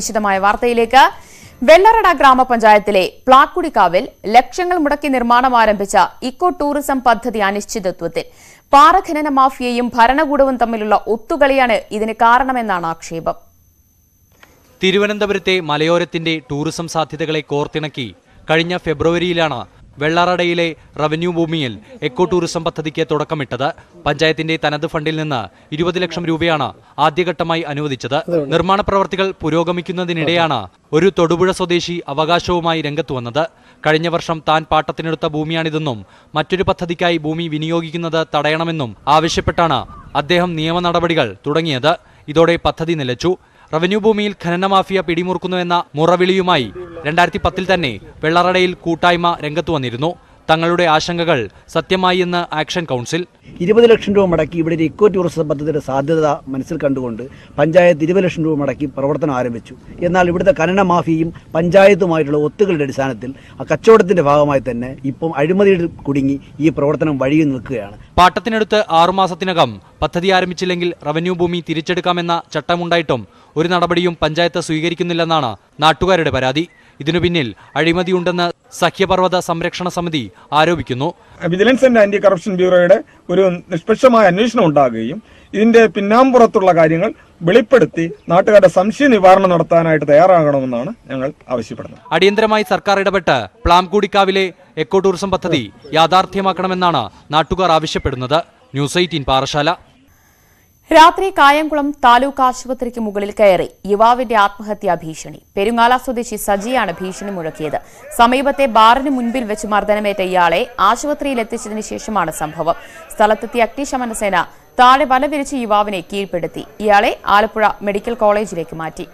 വിശദമായ വാർത്തയിലേക്ക് വെള്ളറട ഗ്രാമപഞ്ചായത്തിലെ പ്ലാക്കുടിക്കാവിൽ ലക്ഷങ്ങൾ മുടക്കി നിർമ്മാണം ആരംഭിച്ച ഇക്കോ ടൂറിസം പദ്ധതി അനിശ്ചിതത്വത്തിൽ പാറഖനന മാഫിയയും ഭരണകൂടവും തമ്മിലുള്ള ഒത്തുകളിയാണ് ഇതിന് കാരണമെന്നാണ് ആക്ഷേപം തിരുവനന്തപുരത്തെ മലയോരത്തിന്റെ ടൂറിസം സാധ്യതകളെ കോർത്തിണക്കി കഴിഞ്ഞ ഫെബ്രുവരിയിലാണ് വെള്ളറടയിലെ റവന്യൂ ഭൂമിയിൽ എക്കോ ടൂറിസം പദ്ധതിക്ക് തുടക്കമിട്ടത് പഞ്ചായത്തിന്റെ തനത് ഫണ്ടിൽ നിന്ന് ഇരുപത് ലക്ഷം രൂപയാണ് ആദ്യഘട്ടമായി അനുവദിച്ചത് നിർമ്മാണ പ്രവർത്തികൾ പുരോഗമിക്കുന്നതിനിടെയാണ് ഒരു തൊടുപുഴ സ്വദേശി അവകാശവുമായി രംഗത്ത് വന്നത് കഴിഞ്ഞ വർഷം താൻ പാട്ടത്തിനെടുത്ത ഭൂമിയാണിതെന്നും മറ്റൊരു പദ്ധതിക്കായി ഭൂമി വിനിയോഗിക്കുന്നത് തടയണമെന്നും ആവശ്യപ്പെട്ടാണ് അദ്ദേഹം നിയമ നടപടികൾ തുടങ്ങിയത് ഇതോടെ പദ്ധതി നിലച്ചു റവന്യൂ ഭൂമിയിൽ ഖനന മാഫിയ പിടിമുറുക്കുന്നുവെന്ന മുറവിളിയുമായി രണ്ടായിരത്തി പത്തിൽ തന്നെ വെള്ളറടയിൽ കൂട്ടായ്മ രംഗത്തു വന്നിരുന്നു തങ്ങളുടെ ആശങ്കകൾ സത്യമായി എന്ന് ആക്ഷൻ കൗൺസിൽ ഇരുപത് ലക്ഷം രൂപ മുടക്കി ഇവിടെ ഒരു ഇക്കോ ടൂറിസം പദ്ധതിയുടെ സാധ്യത മനസ്സിൽ കണ്ടുകൊണ്ട് പഞ്ചായത്ത് ഇരുപത് ലക്ഷം രൂപ മുടക്കി പ്രവർത്തനം ആരംഭിച്ചു എന്നാൽ ഇവിടുത്തെ ഖനന മാഫിയും പഞ്ചായത്തുമായിട്ടുള്ള ഒത്തുകളുടെ അടിസ്ഥാനത്തിൽ ആ കച്ചവടത്തിന്റെ ഭാഗമായി തന്നെ ഇപ്പം അഴിമതിയിൽ കുടുങ്ങി ഈ പ്രവർത്തനം വഴിയിൽ നിൽക്കുകയാണ് പാട്ടത്തിനടുത്ത് ആറുമാസത്തിനകം പദ്ധതി ആരംഭിച്ചില്ലെങ്കിൽ റവന്യൂ ഭൂമി തിരിച്ചെടുക്കാമെന്ന ചട്ടമുണ്ടായിട്ടും ഒരു നടപടിയും പഞ്ചായത്ത് സ്വീകരിക്കുന്നില്ലെന്നാണ് നാട്ടുകാരുടെ പരാതി ഇതിനു പിന്നിൽ അഴിമതിയുണ്ടെന്ന് സഖ്യപർവ്വത സംരക്ഷണ സമിതി ആരോപിക്കുന്നു വിജിലൻസ് ആൻഡ് ആന്റി കറപ്ഷൻ ബ്യൂറോയുടെ ഒരു നിഷ്പക്ഷമായ അന്വേഷണം ഉണ്ടാകുകയും ഇതിന്റെ പിന്നാമ്പുറത്തുള്ള കാര്യങ്ങൾ വെളിപ്പെടുത്തി നാട്ടുകാരുടെ സംശയ നിവാരണം നടത്താനായിട്ട് തയ്യാറാകണമെന്നാണ് ഞങ്ങൾ ആവശ്യപ്പെടുന്നത് അടിയന്തരമായി സർക്കാർ ഇടപെട്ട് പ്ലാംകൂടിക്കാവിലെ എക്കോ ടൂറിസം പദ്ധതി യാഥാർത്ഥ്യമാക്കണമെന്നാണ് നാട്ടുകാർ ആവശ്യപ്പെടുന്നത് ന്യൂസ് എയ്റ്റീൻ പാറശാല രാത്രി കായംകുളം താലൂക്ക് ആശുപത്രിക്ക് മുകളിൽ കയറി യുവാവിന്റെ ആത്മഹത്യാ ഭീഷണി പെരുങ്ങാല സ്വദേശി സജിയാണ് ഭീഷണി മുഴക്കിയത് സമീപത്തെ ബാറിന് മുൻപിൽ വെച്ച് മർദ്ദനമേറ്റ ഇയാളെ ആശുപത്രിയിൽ എത്തിച്ചതിന് ശേഷമാണ് സംഭവം സ്ഥലത്തെത്തിയ അഗ്നിശമന സേന താഴെ വലവിരിച്ച് യുവാവിനെ കീഴ്പ്പെടുത്തി ഇയാളെ ആലപ്പുഴ മെഡിക്കൽ കോളേജിലേക്ക് മാറ്റി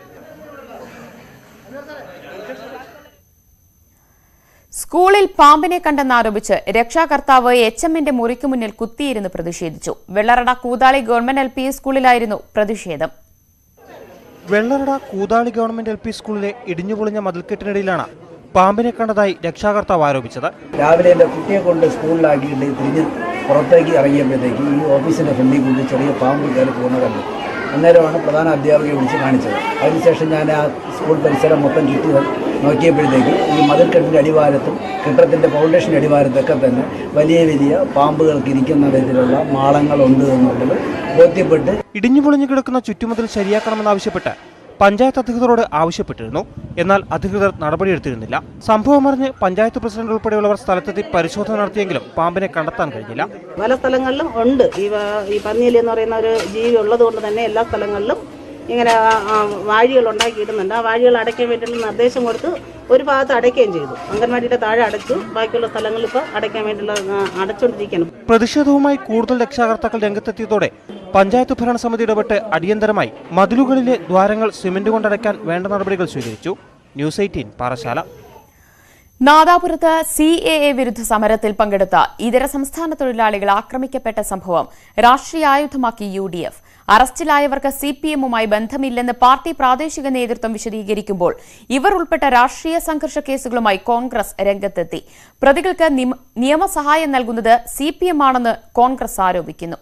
സ്കൂളിൽ പാമ്പിനെ കണ്ടെന്നാരോപിച്ച് രക്ഷാകർത്താവ് എച്ച് എമ്മിന്റെ മുറിക്ക് മുന്നിൽ കുത്തിയിരുന്ന് പ്രതിഷേധിച്ചു Vellarada Koothali government L P സ്കൂളിലായിരുന്നു പ്രതിഷേധം Vellarada Koothali government L P സ്കൂളിലെ ഇടിഞ്ഞുപൊളിഞ്ഞ മതിൽക്കെട്ടിനിടയിലാണ് പാമ്പിനെ കണ്ടതായി രക്ഷാകർത്താവ് ആരോപിച്ചത് രാവിലെ എൻ്റെ കുട്ടിയെ കൊണ്ട് സ്കൂളിലാക്കിയിട്ട് തിരിഞ്ഞ് പുറത്തേക്ക് ഇറങ്ങിയപ്പോഴത്തേക്ക് ഈ ഓഫീസിൻ്റെ ഫ്രണ്ടിൽ കൊണ്ട് ചെറിയ പാമ്പ് കയറി പോകുന്ന കണ്ടു അന്നേരമാണ് പ്രധാന അധ്യാപികയെ വിളിച്ച് കാണിച്ചത് അതിനുശേഷം ഞാൻ ആ സ്കൂൾ പരിസരം മൊത്തം ചുറ്റി നോക്കിയപ്പോഴത്തേക്ക് ഈ മതിൽക്കെട്ടിൻ്റെ അടിവാരത്തും കെട്ടിടത്തിൻ്റെ ഫൗണ്ടേഷൻ്റെ അടിവാരത്തൊക്കെ തന്നെ വലിയ വലിയ പാമ്പുകൾക്ക് ഇരിക്കുന്ന വിധത്തിലുള്ള മാളങ്ങളുണ്ട് എന്നുള്ളത് ബോധ്യപ്പെട്ട് ഇടിഞ്ഞുപൊളിഞ്ഞു കിടക്കുന്ന ചുറ്റുമതിൽ ശരിയാക്കണമെന്നാവശ്യപ്പെട്ട് പഞ്ചായത്ത് അധികൃതരോട് ആവശ്യപ്പെട്ടിരുന്നു എന്നാൽ അധികൃതർ നടപടിയെടുത്തിരുന്നില്ല സംഭവമറിഞ്ഞ് പഞ്ചായത്ത് പ്രസിഡന്റ് ഉൾപ്പെടെയുള്ളവർ സ്ഥലത്തെത്തി പരിശോധന നടത്തിയെങ്കിലും പാമ്പിനെ കണ്ടെത്താൻ കഴിഞ്ഞില്ല പല സ്ഥലങ്ങളിലും ഉണ്ട് ഈ വ- ഈ പന്നിയലി എന്ന് പറയുന്ന ഒരു ജീവി ഉള്ളത് കൊണ്ട് തന്നെ എല്ലാ സ്ഥലങ്ങളിലും ഇങ്ങനെ ആ- ആ വാഴികൾ ഉണ്ടാക്കിയിടുന്നുണ്ട് ആ വാഴികൾ അടയ്ക്കാൻ വേണ്ടിയുള്ള നിർദ്ദേശം കൊടുത്ത് ഒരു ഭാഗത്ത് അടയ്ക്കുകയും ചെയ്തു അംഗൻവാടിയുടെ താഴെ അടച്ചു ബാക്കിയുള്ള സ്ഥലങ്ങളിൽ ഇപ്പോൾ അടയ്ക്കാൻ വേണ്ടിയുള്ള ആ, അടച്ചുകൊണ്ടിരിക്കണം പ്രതിഷേധവുമായി കൂടുതൽ രക്ഷാകർത്താക്കൾ രംഗത്തെത്തിയതോടെ പഞ്ചായത്ത് ഭരണസമിതി ഇടപെട്ട് അടിയന്തരമായി മതിലുകളിലെ ദ്വാരങ്ങൾ സിമന്റ് കൊണ്ടടയ്ക്കാൻ വേണ്ട നടപടികൾ സ്വീകരിച്ചു ന്യൂസ് എയ്റ്റീൻ പാറശാല നാദാപുരത്ത് സി എ എ വിരുദ്ധ സമരത്തിൽ പങ്കെടുത്ത ഇതര സംസ്ഥാന തൊഴിലാളികൾ ആക്രമിക്കപ്പെട്ട സംഭവം രാഷ്ട്രീയായുധമാക്കി യു ഡി എഫ് അറസ്റ്റിലായവർക്ക് സി പി എമ്മുമായി ബന്ധമില്ലെന്ന് പാർട്ടി പ്രാദേശിക നേതൃത്വം വിശദീകരിക്കുമ്പോൾ ഇവർ ഉൾപ്പെട്ട രാഷ്ട്രീയ സംഘർഷ കേസുകളുമായി കോൺഗ്രസ് രംഗത്തെത്തി പ്രതികൾക്ക് നിമ- നിയമസഹായം നൽകുന്നത് സി പി എം ആണെന്ന് കോൺഗ്രസ് ആരോപിക്കുന്നു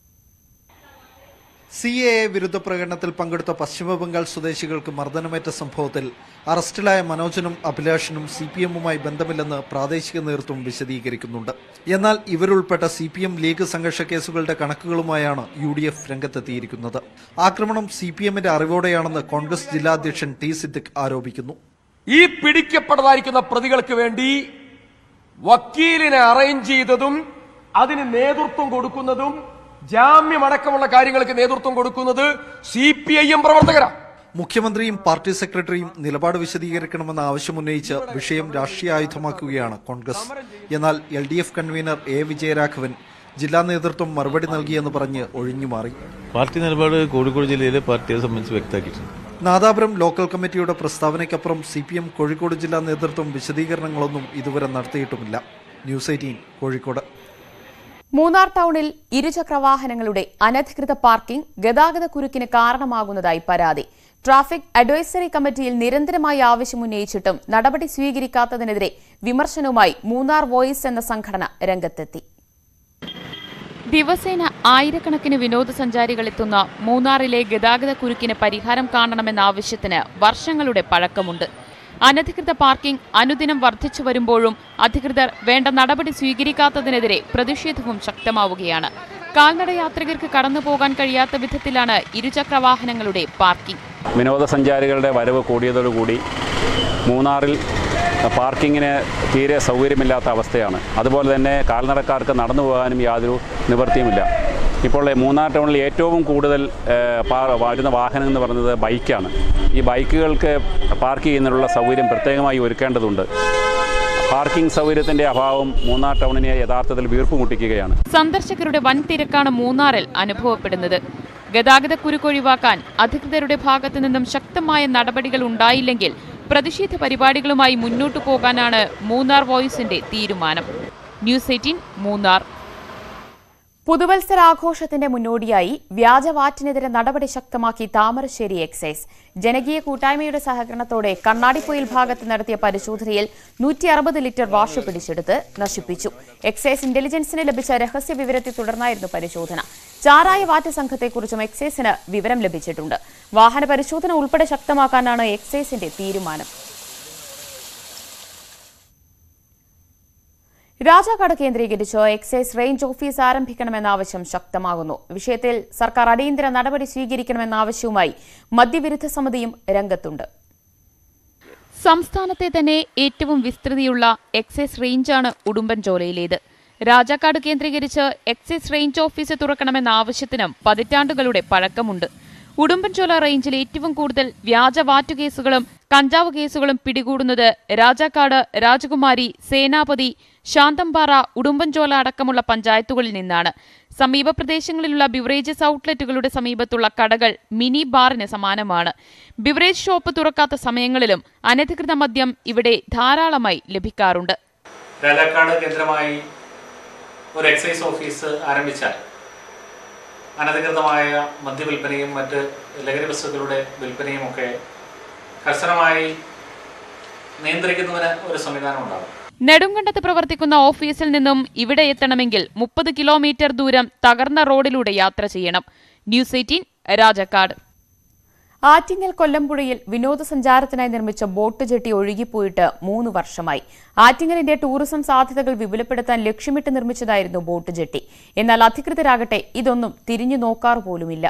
സി എ എ വിരുദ്ധ പ്രകടനത്തിൽ പങ്കെടുത്ത പശ്ചിമബംഗാൾ സ്വദേശികൾക്ക് മർദ്ദനമേറ്റ സംഭവത്തിൽ അറസ്റ്റിലായ മനോജനും അഭിലാഷിനും സി പി എമ്മുമായി ബന്ധമില്ലെന്ന് പ്രാദേശിക നേതൃത്വം വിശദീകരിക്കുന്നുണ്ട് എന്നാൽ ഇവരുൾപ്പെട്ട സി പി എം ലീഗ് സംഘർഷ കേസുകളുടെ കണക്കുകളുമായാണ് യു ഡി എഫ് രംഗത്തെത്തിയിരിക്കുന്നത് ആക്രമണം സി പി എമ്മിന്റെ അറിവോടെയാണെന്ന് കോൺഗ്രസ് ജില്ലാ അധ്യക്ഷൻ ടി സിദ്ദിഖ് ആരോപിക്കുന്നു ഈ പിടിക്കപ്പെടാതിരിക്കുന്ന പ്രതികൾക്ക് വേണ്ടി വക്കീലിനെ അറേഞ്ച് ചെയ്തതും അതിന് നേതൃത്വം കൊടുക്കുന്നതും ജാമ്യമടക്കമുള്ള കാര്യങ്ങൾക്ക് നേതൃത്വം കൊടുക്കുന്നത് സി പി ഐ എം പ്രവർത്തകരാ മുഖ്യമന്ത്രിയും പാർട്ടി സെക്രട്ടറിയും നിലപാട് വിശദീകരിക്കണമെന്ന ആവശ്യമുന്നയിച്ച് വിഷയം രാഷ്ട്രീയായുധമാക്കുകയാണ് കോൺഗ്രസ് എന്നാൽ L D F convener A Vijayaraghavan ജില്ലാ നേതൃത്വം മറുപടി നൽകിയെന്ന് പറഞ്ഞ് ഒഴിഞ്ഞുമാറി പാർട്ടി നിലപാട് കോഴിക്കോട് ജില്ലയിലെ പാർട്ടിയെ സംബന്ധിച്ച് വ്യക്തമാക്കിയിട്ടുണ്ട് നാദാപുരം ലോക്കൽ കമ്മിറ്റിയുടെ പ്രസ്താവനയ്ക്കപ്പുറം സി പി എം കോഴിക്കോട് ജില്ലാ നേതൃത്വം വിശദീകരണങ്ങളൊന്നും ഇതുവരെ നടത്തിയിട്ടുമില്ല ന്യൂസ് എയ്റ്റീൻ കോഴിക്കോട് മൂന്നാർ ടൗണിൽ ഇരുചക്രവാഹനങ്ങളുടെ അനധികൃത പാർക്കിംഗ് ഗതാഗത കുരുക്കിന് കാരണമാകുന്നതായി പരാതി ട്രാഫിക് അഡ്വൈസറി കമ്മിറ്റിയിൽ നിരന്തരമായി ആവശ്യമുന്നയിച്ചിട്ടും നടപടി സ്വീകരിക്കാത്തതിനെതിരെ വിമർശനവുമായി മൂന്നാർ വോയിസ് എന്ന സംഘടന രംഗത്തെത്തി ദിവസേന ആയിരക്കണക്കിന് വിനോദസഞ്ചാരികൾ എത്തുന്ന മൂന്നാറിലെ ഗതാഗത കുരുക്കിന് പരിഹാരം കാണണമെന്ന ആവശ്യത്തിന് വർഷങ്ങളുടെ പഴക്കമുണ്ട് അനധികൃത പാർക്കിംഗ് അനുദിനം വർദ്ധിച്ചു വരുമ്പോഴും അധികൃതർ വേണ്ട നടപടി സ്വീകരിക്കാത്തതിനെതിരെ പ്രതിഷേധവും ശക്തമാവുകയാണ് കാൽനട യാത്രികർക്ക് കടന്നു പോകാൻ കഴിയാത്ത വിധത്തിലാണ് ഇരുചക്ര വാഹനങ്ങളുടെ പാർക്കിംഗ് വിനോദസഞ്ചാരികളുടെ വരവ് കൂടിയതോടുകൂടി മൂന്നാറിൽ പാർക്കിങ്ങിന് തീരെ സൗകര്യമില്ലാത്ത അവസ്ഥയാണ് അതുപോലെ തന്നെ കാൽനടക്കാർക്ക് നടന്നു പോകാനും യാതൊരു നിവൃത്തിയുമില്ല ഇപ്പോൾ മൂന്നാർ ടൗണിൽ ഏറ്റവും കൂടുതൽ ഏഹ്, പാ- വരുന്ന വാഹനം എന്ന് പറയുന്നത് ബൈക്കാണ് ഈ ബൈക്കുകൾക്ക് പാർക്ക് ചെയ്യുന്നതിനുള്ള സൗകര്യം പ്രത്യേകമായി ഒരുക്കേണ്ടതുണ്ട് പാർക്കിംഗ് സൗകര്യത്തിൻ്റെ അഭാവം മൂന്നാർ ടൗണിനെ യഥാർത്ഥത്തിൽ വീർപ്പ് മുട്ടിക്കുകയാണ് സന്ദർശകരുടെ വൻ തിരക്കാണ് മൂന്നാറിൽ അനുഭവപ്പെടുന്നത് ഗതാഗത കുരുക്കൊഴിവാക്കാൻ അധികൃതരുടെ ഭാഗത്തു നിന്നും ശക്തമായ നടപടികൾ ഉണ്ടായില്ലെങ്കിൽ പ്രതിഷേധ പരിപാടികളുമായി മുന്നോട്ടു പോകാനാണ് മൂന്നാർ വോയിസിന്റെ തീരുമാനം ന്യൂസ് എയ്റ്റീൻ മൂന്നാർ പുതുവത്സരാഘോഷത്തിന്റെ മുന്നോടിയായി വ്യാജവാറ്റിനെതിരെ നടപടി ശക്തമാക്കി താമരശ്ശേരി എക്സൈസ് ജനകീയ കൂട്ടായ്മയുടെ സഹകരണത്തോടെ കണ്ണാടിപ്പൊയിൽ ഭാഗത്ത് നടത്തിയ പരിശോധനയിൽ നൂറ്റി അറുപത് ലിറ്റർ വാഷ് പിടിച്ചെടുത്ത് നശിപ്പിച്ചു എക്സൈസ് ഇന്റലിജൻസിന് ലഭിച്ച രഹസ്യ വിവരത്തെ തുടർന്നായിരുന്നു പരിശോധന ചാരായ വാറ്റ് സംഘത്തെക്കുറിച്ചും എക്സൈസിന് വിവരം ലഭിച്ചിട്ടുണ്ട് വാഹന പരിശോധന ഉൾപ്പെടെ ശക്തമാക്കാനാണ് എക്സൈസിന്റെ തീരുമാനം രാജാക്കാട് കേന്ദ്രീകരിച്ച് എക്സൈസ് റേഞ്ച് ഓഫീസ് ആരംഭിക്കണമെന്ന ആവശ്യം ശക്തമാകുന്നു വിഷയത്തിൽ സർക്കാർ അടിയന്തര നടപടി സ്വീകരിക്കണമെന്ന ആവശ്യവുമായി മദ്യവിരുദ്ധ സമിതിയും രംഗത്തുണ്ട് സംസ്ഥാനത്തെ തന്നെ ഏറ്റവും വിസ്തൃതിയുള്ള എക്സൈസ് റേഞ്ചാണ് ഉടുമ്പൻചോലയിലേത് രാജാക്കാട് കേന്ദ്രീകരിച്ച് എക്സൈസ് റേഞ്ച് ഓഫീസ് തുറക്കണമെന്ന ആവശ്യത്തിനും പതിറ്റാണ്ടുകളുടെ പഴക്കമുണ്ട് ഉടുമ്പൻചോല റേഞ്ചിൽ ഏറ്റവും കൂടുതൽ വ്യാജ വാറ്റു കേസുകളും കഞ്ചാവ് കേസുകളും പിടികൂടുന്നത് രാജാക്കാട് രാജകുമാരി സേനാപതി ശാന്തംപാറ ഉടുമ്പൻചോല അടക്കമുള്ള പഞ്ചായത്തുകളിൽ നിന്നാണ് സമീപ പ്രദേശങ്ങളിലുള്ള ബിവറേജസ് ഔട്ട്ലെറ്റുകളുടെ സമീപത്തുള്ള കടകൾ മിനി ബാറിന് സമാനമാണ് ബിവറേജ് ഷോപ്പ് തുറക്കാത്ത സമയങ്ങളിലും അനധികൃത മദ്യം ഇവിടെ ധാരാളമായി ലഭിക്കാറുണ്ട് രാജാക്കാട് കേന്ദ്രമായി ഒരു എക്സൈസ് ഓഫീസ് ആരംഭിച്ചാൽ അനധികൃതമായ മദ്യവിൽപ്പനയും മറ്റ് ലഹരി വസ്തുക്കളുടെ വിൽപ്പനയും ഒക്കെ കർശനമായി നിയന്ത്രിക്കുന്നതിന് ഒരു സംവിധാനം ഉണ്ടാകും നെടുങ്കണ്ടത്ത് പ്രവർത്തിക്കുന്ന ഓഫീസിൽ നിന്നും ഇവിടെ എത്തണമെങ്കിൽ മുപ്പത് കിലോമീറ്റർ ദൂരം തകർന്ന റോഡിലൂടെ യാത്ര ചെയ്യണം ന്യൂസ് എയ്റ്റീൻ രാജാക്കാട് ആറ്റിങ്ങൽ കൊല്ലമ്പുഴയിൽ വിനോദസഞ്ചാരത്തിനായി നിർമ്മിച്ച ബോട്ട് ജെട്ടി ഒഴുകിപ്പോയിട്ട് മൂന്ന് വർഷമായി ആറ്റിങ്ങലിന്റെ ടൂറിസം സാധ്യതകൾ വിപുലപ്പെടുത്താൻ ലക്ഷ്യമിട്ട് നിർമ്മിച്ചതായിരുന്നു ബോട്ട് ജെട്ടി എന്നാൽ അധികൃതരാകട്ടെ ഇതൊന്നും തിരിഞ്ഞു നോക്കാറ് പോലുമില്ല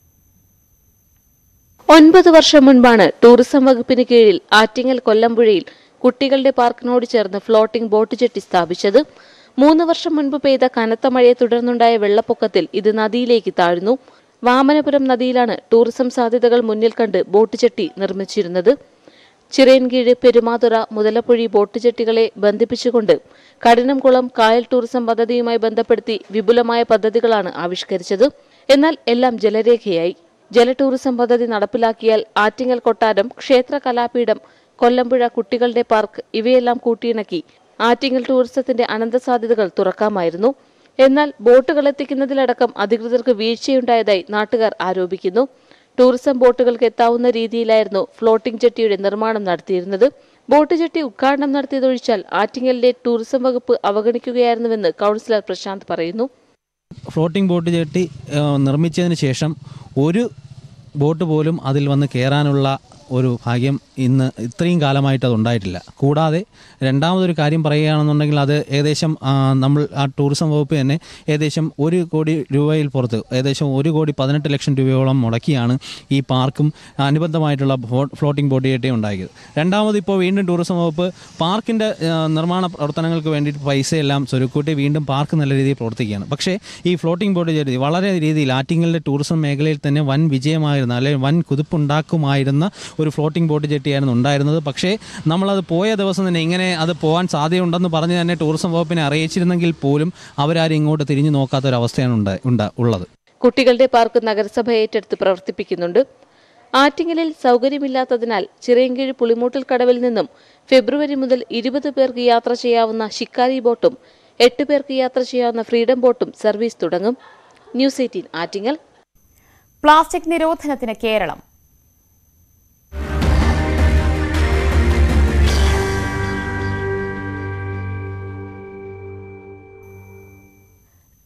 ഒൻപത് വർഷം മുൻപാണ് ടൂറിസം വകുപ്പിന് കീഴിൽ ആറ്റിങ്ങൽ കൊല്ലമ്പുഴയിൽ കുട്ടികളുടെ പാർക്കിനോട് ചേർന്ന് ഫ്ലോട്ടിംഗ് ബോട്ട് ജെട്ടി സ്ഥാപിച്ചത് മൂന്ന് വർഷം മുൻപ് പെയ്ത കനത്ത മഴയെ തുടർന്നുണ്ടായ വെള്ളപ്പൊക്കത്തിൽ ഇത് നദിയിലേക്ക് താഴ്ന്നു വാമനപുരം നദിയിലാണ് ടൂറിസം സാധ്യതകൾ മുന്നിൽ കണ്ട് ബോട്ട് ജെട്ടി നിർമ്മിച്ചിരുന്നത് ചിറയൻകീഴ് പെരുമാതുറ മുതലപ്പുഴി ബോട്ട് ജെട്ടികളെ ബന്ധിപ്പിച്ചുകൊണ്ട് കഠിനംകുളം കായൽ ടൂറിസം പദ്ധതിയുമായി ബന്ധപ്പെടുത്തി വിപുലമായ പദ്ധതികളാണ് ആവിഷ്കരിച്ചത് എന്നാൽ എല്ലാം ജലരേഖയായി ജല ടൂറിസം പദ്ധതി നടപ്പിലാക്കിയാൽ ആറ്റിങ്ങൽ കൊട്ടാരം ക്ഷേത്ര കലാപീഠം കൊല്ലമ്പുഴ കുട്ടികളുടെ പാർക്ക് ഇവയെല്ലാം കൂട്ടിയിണക്കി ആറ്റിങ്ങൽ ടൂറിസത്തിന്റെ അനന്ത സാധ്യതകൾ തുറക്കാമായിരുന്നു എന്നാൽ ബോട്ടുകൾ എത്തിക്കുന്നതിലടക്കം അധികൃതർക്ക് വീഴ്ചയുണ്ടായതായി നാട്ടുകാർ ആരോപിക്കുന്നു ടൂറിസം ബോട്ടുകൾക്ക് എത്താവുന്ന രീതിയിലായിരുന്നു ഫ്ലോട്ടിംഗ് ജെട്ടിയുടെ നിർമ്മാണം നടത്തിയിരുന്നത് ബോട്ട് ജെട്ടി ഉദ്ഘാടനം നടത്തിയതൊഴിച്ചാൽ ആറ്റിങ്ങലിലെ ടൂറിസം വകുപ്പ് അവഗണിക്കുകയായിരുന്നുവെന്ന് കൗൺസിലർ പ്രശാന്ത് പറയുന്നു ഫ്ലോട്ടിംഗ് ബോട്ട് ജെട്ടി ആ, നിർമ്മിച്ചതിന് ശേഷം ഒരു ബോട്ട് പോലും അതിൽ വന്ന് കയറാനുള്ള ഒരു ഭാഗ്യം ഇന്ന് ഇത്രയും കാലമായിട്ട് അത് ഉണ്ടായിട്ടില്ല കൂടാതെ രണ്ടാമതൊരു കാര്യം പറയുകയാണെന്നുണ്ടെങ്കിൽ അത് ഏകദേശം ആ, നമ്മൾ ആ ടൂറിസം വകുപ്പ് തന്നെ ഏകദേശം ഒരു കോടി രൂപയിൽ പുറത്ത് ഏകദേശം ഒരു കോടി പതിനെട്ട് ലക്ഷം രൂപയോളം മുടക്കിയാണ് ഈ പാർക്കും അനുബന്ധമായിട്ടുള്ള ഫോ- ഫ്ലോട്ടിംഗ് ബോട്ട് ജെട്ടിയും ഉണ്ടാക്കിയത് രണ്ടാമത് ഇപ്പോൾ വീണ്ടും ടൂറിസം വകുപ്പ് പാർക്കിൻ്റെ നിർമ്മാണ പ്രവർത്തനങ്ങൾക്ക് വേണ്ടിയിട്ട് പൈസയെല്ലാം സ്വരുക്കൂട്ടി വീണ്ടും പാർക്ക് നല്ല രീതിയിൽ പ്രവർത്തിക്കുകയാണ് പക്ഷേ ഈ ഫ്ലോട്ടിംഗ് ബോട്ട് ജെട്ടി വളരെ രീതിയിൽ ആറ്റിങ്ങലിൻ്റെ ടൂറിസം മേഖലയിൽ തന്നെ വൻ വിജയമായിരുന്ന അല്ലെങ്കിൽ വൻ കുതിപ്പുണ്ടാക്കുമായിരുന്ന ഒരു ഫ്ലോട്ടിംഗ് ബോട്ട് ജെട്ടിയായിരുന്നു ഉണ്ടായിരുന്നത് പക്ഷേ നമ്മളത് പോയ ദിവസം തന്നെ ഇങ്ങനെ അത് പോകാൻ സാധ്യതയുണ്ടെന്ന് പറഞ്ഞ് തന്നെ ടൂറിസം വകുപ്പിനെ അറിയിച്ചിരുന്നെങ്കിൽ പോലും അവരാരും ഇങ്ങോട്ട് തിരിഞ്ഞു നോക്കാത്ത ഒരു അവസ്ഥയാണ് ഉണ്ടാ- ഉണ്ടാ- ഉള്ളത് കുട്ടികളുടെ പാർക്ക് നഗരസഭ ഏറ്റെടുത്ത് പ്രവർത്തിപ്പിക്കുന്നുണ്ട് ആറ്റിങ്ങലിൽ സൗകര്യമില്ലാത്തതിനാൽ ചിറയൻകീഴ് പുളിമൂട്ടിൽ കടവിൽ നിന്നും ഫെബ്രുവരി മുതൽ ഇരുപത് പേർക്ക് യാത്ര ചെയ്യാവുന്ന ഷിക്കാരി ബോട്ടും എട്ട് പേർക്ക് യാത്ര ചെയ്യാവുന്ന ഫ്രീഡം ബോട്ടും സർവീസ് തുടങ്ങും ന്യൂസ് എയ്റ്റീൻ ആറ്റിങ്ങൽ പ്ലാസ്റ്റിക് നിരോധനത്തിന് കേരളം